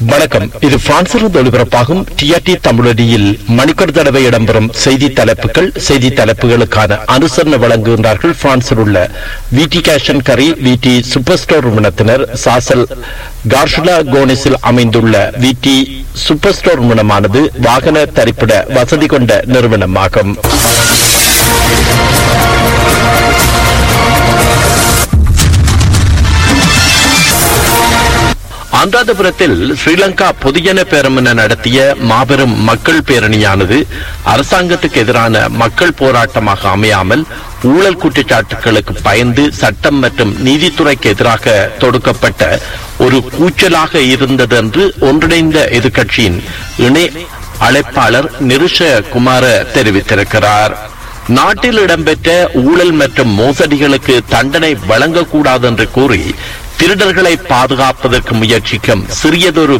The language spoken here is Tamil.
வணக்கம் இது பிரான்சிலிருந்து ஒளிபரப்பாகும் டிஆர்டி தமிழடியில் மணிக்கொரு தடவை இடம்பெறும் செய்தி தலைப்புகள் செய்தி தலைப்புகளுக்கான அனுசரணை வழங்குகின்றார்கள் பிரான்சில் உள்ள விடி கேஷன் கரி விடி சூப்பர் ஸ்டோர் நிறுவனத்தினர் சாசல் கார்ஷுலா கோனிஸில் அமைந்துள்ள விடி சூப்பர் ஸ்டோர் நிறுவனமானது வாகன தரிப்பிட வசதி கொண்ட நிறுவனமாகும் அனுராதபுரத்தில் ஸ்ரீலங்கா பொதுஜன பேரமுன நடத்திய மாபெரும் மக்கள் பேரணியானது அரசாங்கத்துக்கு எதிரான மக்கள் போராட்டமாக அமையாமல் ஊழல் குற்றச்சாட்டுகளுக்கு பயந்து சட்டம் மற்றும் நீதித்துறைக்கு எதிராக தொடுக்கப்பட்ட ஒரு கூச்சலாக இருந்தது என்று ஒன்றிணைந்த எதிர்க்கட்சியின் இணை அழைப்பாளர் நிருஷ குமார தெரிவித்திருக்கிறார் நாட்டில் இடம்பெற்ற ஊழல் மற்றும் மோசடிகளுக்கு தண்டனை வழங்கக்கூடாது என்று கூறி திருடர்களை பாதுகாப்பதற்கு முயற்சிக்கும் சிறியதொரு